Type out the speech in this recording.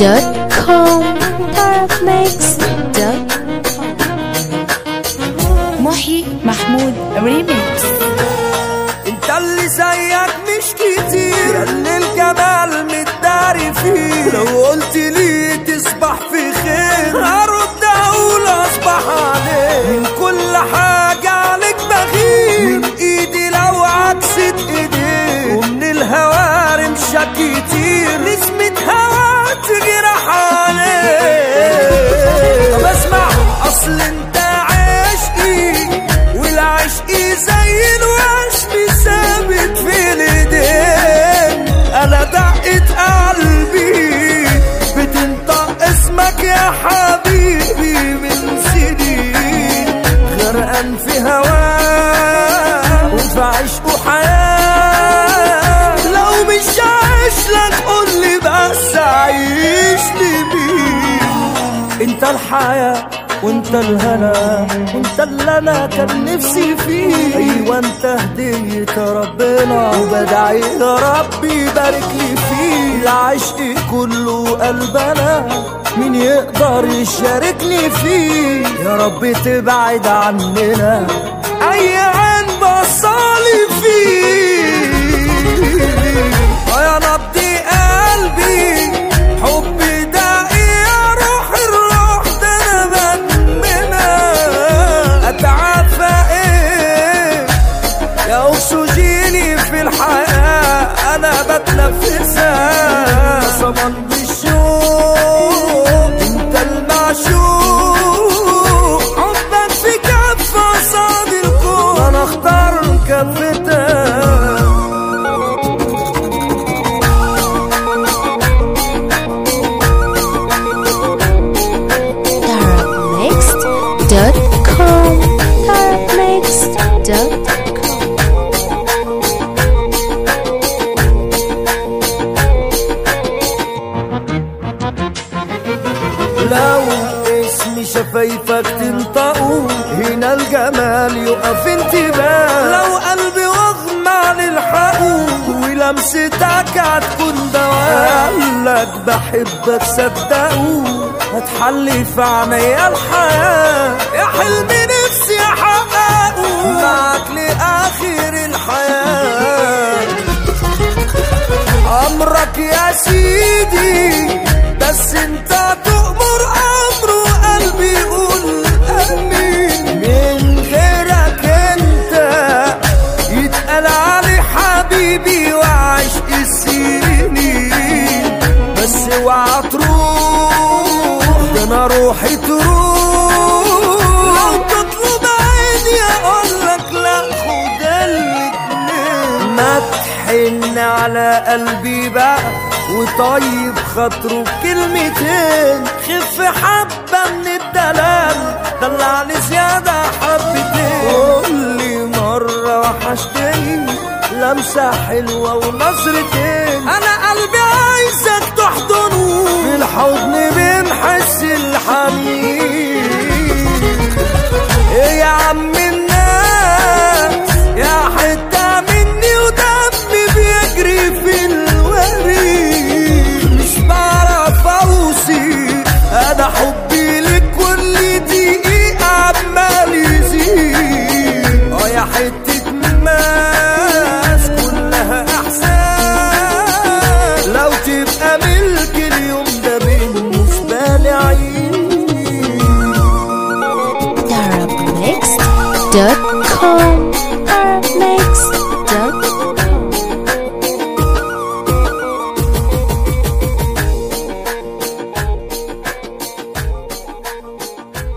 arabmix.com arabmix.com محيي محمود ريميكس انت اللي زيك مش كتير اللي الجمال متداري فيه لو قلت لي تصبح في خير هرد اقول اصبح عليك من كل حاجة عليك بغير من ايدي لو عكست ايديك ومن الهوا رمشك كتير نسمة هوا تجرح عليك طب اسمع اصل انت عشقي والعشق زي الوشم ثابت في الايدين انا دقة قلبي بتنطق اسمك يا حبيبي من سنين غرقان في هواه وفي عشقه حياة لو مش عايش لك قولي بس عيش لمين انت الحياة وانت الهنا وانت اللي انا كان نفسي فيه ايوه انت هدية ربنا وبدعي يا رب يبارك لي فيه العشق كله قلبنا مين يقدر يشاركني فيه يا رب تبعد عننا اي عين بصالي فيه يا نبض قلبي حبي ده يا روح الروح ده انا بتمنى اتعافى ايه يا اكسجيني في الحياه انا بتنفسها صمم بالشوق انت المعشوق حبك في كفه صاد الكون انا اختار كفتك arabmix.com arabmix.com لو اسم شفايفك تنطقوا هنا الجمال يقف انتباه لو قلبي واغمى عن الحقه ولمستك هتكون دواء قالك بحبك صدقوا هتحلي في عينيا الحياة يا حلم نفسي احققه معاك لاخر الحياه امرك يا سيدي بس انت تؤمر امر وقلبي يقول امين من غيرك انت يتقال علي حبيبي وعشق السنين بس اوعى تروح ده انا روحي تروح لو تطلب عيني اقولك لا خد الاتنين ما تحن على قلبي بقى وطيب خاطره بكلمتين خف حبة من الدلال دلعني زيادة حبتين قولي مرة وحشتني لمسة حلوة ونظرتين أنا قلبي عايزك تحضنه في الحضن بنحس الحنين ايه يا عم الناس يا حتة مني ودمي بيجري في الوريد مش بعرف اوصي انا حبي لك كل دقيقة عمال يزيد اه يا حتة ماس كلها احساس لو تبقى ملك اليوم ده بالنسبة لي عيد arabmix.com